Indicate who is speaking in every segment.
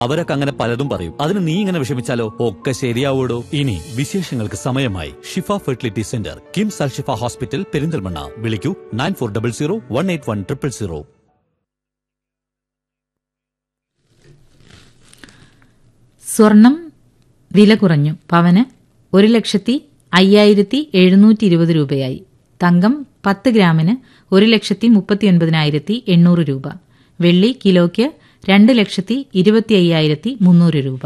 Speaker 1: അവരൊക്കെ അങ്ങനെ പലതും പറയും അതിന് നീ ഇങ്ങനെ വിഷമിച്ചാലോ ഒക്കെ ശരിയാവൂടോ ഇനി വിശേഷങ്ങൾക്ക് സമയമായി Shifa fertility centre KIMS Al Shifa hospital Perinthalmanna വിളിക്കൂ nine four double zero one eight one triple zero
Speaker 2: സ്വർണം വില കുറഞ്ഞു പവന് ഒരു ലക്ഷത്തി അയ്യായിരത്തി എഴുന്നൂറ്റി ഇരുപത് രൂപയായി തങ്കം പത്ത് ഗ്രാമിന് ഒരു ലക്ഷത്തി മുപ്പത്തി ഒൻപതിനായിരത്തി എണ്ണൂറ് രൂപ വെള്ളി കിലോയ്ക്ക് രണ്ട് ലക്ഷത്തി ഇരുപത്തി അയ്യായിരത്തി മുന്നൂറ് രൂപ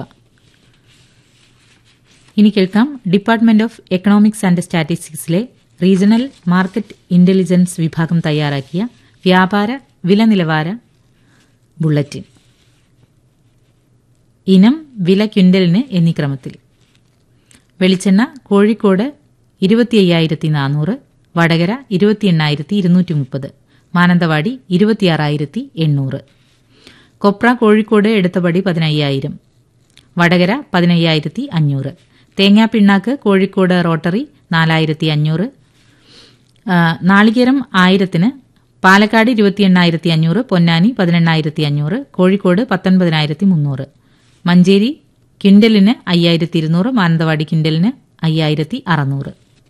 Speaker 2: ഇനി കേൾക്കാം ഡിപ്പാർട്ട്മെന്റ് ഓഫ് എക്കണോമിക്സ് ആൻഡ് സ്റ്റാറ്റിസ്റ്റിക്സിലെ റീജിയണൽ മാർക്കറ്റ് ഇന്റലിജൻസ് വിഭാഗം തയ്യാറാക്കിയ വ്യാപാര വില നിലവാര ബുള്ളറ്റിൻ ഇനം വില ക്വിൻ്റലിന് എന്നീ ക്രമത്തിൽ വെളിച്ചെണ്ണ കോഴിക്കോട് ഇരുപത്തി അയ്യായിരത്തി നാനൂറ് വടകര ഇരുപത്തി എണ്ണായിരത്തി ഇരുന്നൂറ്റി മുപ്പത് മാനന്തവാടി ഇരുപത്തിയാറായിരത്തി എണ്ണൂറ് കൊപ്ര കോഴിക്കോട് എടുത്തപടി പതിനയ്യായിരം വടകര പതിനയ്യായിരത്തി അഞ്ഞൂറ് തേങ്ങാപ്പിണ്ണാക്ക് കോഴിക്കോട് റോട്ടറി നാലായിരത്തി അഞ്ഞൂറ് ആ, നാളികേരം ആയിരത്തിന് പാലക്കാട് ഇരുപത്തി എണ്ണായിരത്തി അഞ്ഞൂറ് പൊന്നാനി പതിനെണ്ണായിരത്തി അഞ്ഞൂറ് കോഴിക്കോട് പത്തൊൻപതിനായിരത്തി മുന്നൂറ് മഞ്ചേരി കിൻഡലിന് അയ്യായിരത്തി ഇരുന്നൂറ് മാനന്തവാടി കിൻഡലിന് അയ്യായിരത്തി അറുന്നൂറ്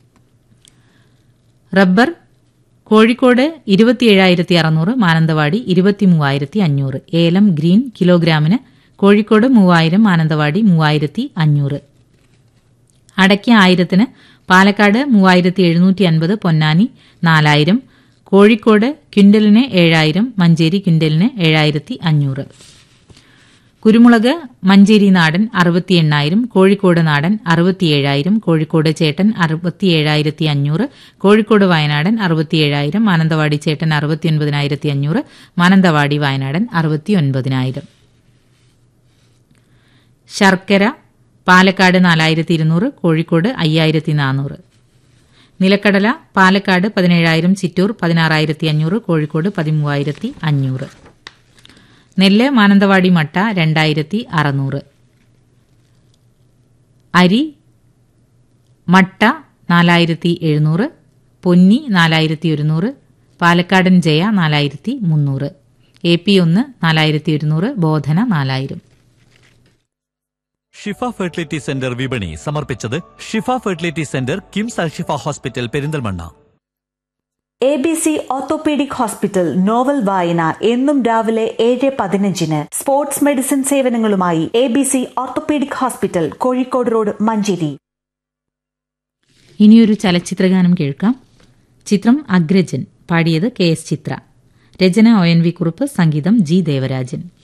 Speaker 2: റബ്ബർ കോഴിക്കോട് ഇരുപത്തിയേഴായിരത്തി അറുന്നൂറ് മാനന്തവാടി ഇരുപത്തി മൂവായിരത്തി അഞ്ഞൂറ് ഏലം ഗ്രീൻ കിലോഗ്രാമിന് കോഴിക്കോട് മൂവായിരം മാനന്തവാടി മൂവായിരത്തി അഞ്ഞൂറ് അടയ്ക്ക ആയിരത്തിന് പാലക്കാട് മൂവായിരത്തി എഴുന്നൂറ്റി അൻപത് പൊന്നാനി നാലായിരം കോഴിക്കോട് ക്വിൻ്റലിന് ഏഴായിരം മഞ്ചേരി ക്വിൻ്റലിന് ഏഴായിരത്തി അഞ്ഞൂറ് കുരുമുളക് മഞ്ചേരി നാടൻ അറുപത്തി എണ്ണായിരം കോഴിക്കോട് നാടൻ അറുപത്തിയേഴായിരം കോഴിക്കോട് ചേട്ടൻ അറുപത്തിയേഴായിരത്തി അഞ്ഞൂറ് കോഴിക്കോട് വയനാടൻ അറുപത്തിയേഴായിരം മാനന്തവാടി ചേട്ടൻ അറുപത്തിയൊൻപതിനായിരത്തി അഞ്ഞൂറ് മാനന്തവാടി വയനാടൻ അറുപത്തിയൊൻപതിനായിരം ശർക്കര പാലക്കാട് നാലായിരത്തി ഇരുന്നൂറ് കോഴിക്കോട് അയ്യായിരത്തി നാനൂറ് നിലക്കടല പാലക്കാട് പതിനേഴായിരം ചിറ്റൂർ പതിനാറായിരത്തി അഞ്ഞൂറ് കോഴിക്കോട് പതിമൂവായിരത്തി അഞ്ഞൂറ് നെല്ല് മാനന്തവാടി മട്ട രണ്ടായിരത്തി അറുന്നൂറ് അരി മട്ട നാലായിരത്തി എഴുന്നൂറ് പൊന്നി നാലായിരത്തി ഒരുന്നൂറ് പാലക്കാടൻ ജയ നാലായിരത്തി മുന്നൂറ് എ പി ഒന്ന് നാലായിരത്തി ഒരുന്നൂറ് ബോധന നാലായിരം
Speaker 1: ഷിഫ ഫെർട്ടിലിറ്റി സെന്റർ വിപണി സമർപ്പിച്ചത് Shifa fertility centre KIMS Al Shifa hospital Perinthalmanna
Speaker 3: A B C orthopaedic hospital novel വായന എന്നും രാവിലെ ഏഴ് പതിനഞ്ചിന് സ്പോർട്സ് മെഡിസിൻ സേവനങ്ങളുമായി A B C orthopaedic hospital Kozhikode road Manjeri
Speaker 2: ഇനിയൊരു ചലച്ചിത്രഗാനം കേൾക്കാം ചിത്രം അഗ്രജൻ പാടിയത് കെ എസ് ചിത്ര രചന ഒ എൻ വി കുറുപ്പ് സംഗീതം ജി ദേവരാജൻ